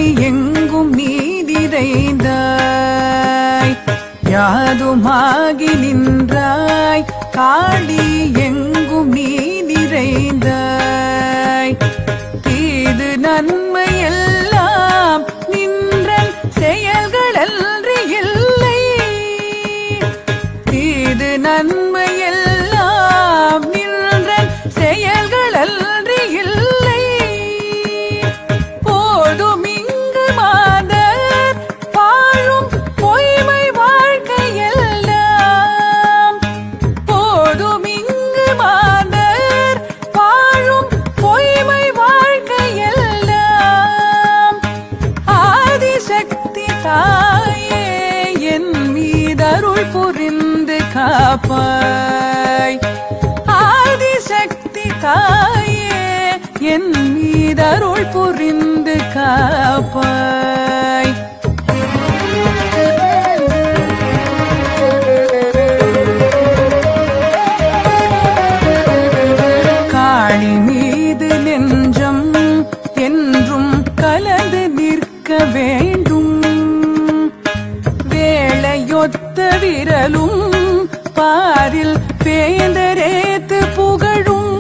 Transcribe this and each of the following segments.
எங்கும் நீதிரைந்தாய் யாதுமாகி நின்றாய் காளி எங்கும் நீதிரைந்தாய் தீது நன்மையெல்லாம் நின்றன் செயல்களன்றி இல்லை தீது நன்மையெல்லாம் நின்றன் செயல்களன்றி இல்லை போதும் இங்கு மாதர் வாழும் பொய்மை வாழ்க்கையெல்லாம் போதும் இங்கு மாதர் வாழும் பொய்மை வாழ்க்கையெல்லாம் ஆதிசக்தி தாயே என் மீதருள் புரிந்து காப்பாய் ஆதிசக்தி தாயே என் மீதருள் புரிந்து காப்பாய் காளி மீது நெஞ்சம் என்றும் கலந்து நிற்க வேண்டும் வேளையொத்த விரலும் பாரில் பேந்தரேத்து புகழும்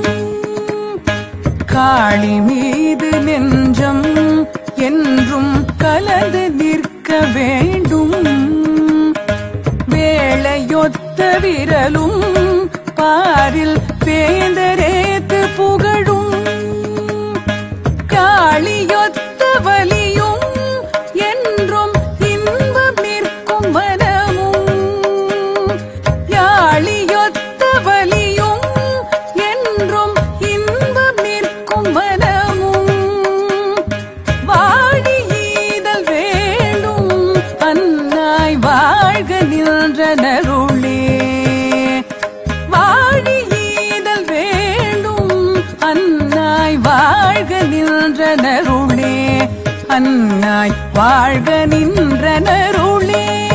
காளி மீது நெஞ்சம் என்றும் கலந்து நிற்க வேண்டும் வேளையொத்த விரலும் பாரில் பேந்தரேத்து புகழும் காளியொத்த வலியும் என்றும் இன்பம் நிற்கும் வனமும் யாழியொத்த வலியும் என்றும் இன்பம் நிற்கும் வனமும் வாழி ஈதல் வேண்டும் அன்னாய் வாழ்க நின்றனருளே வாழி ஈதல் வேண்டும் அன்னாய் வாழ்க நின்றனருளே அன்னாய் வாழ்க நின்றனருளே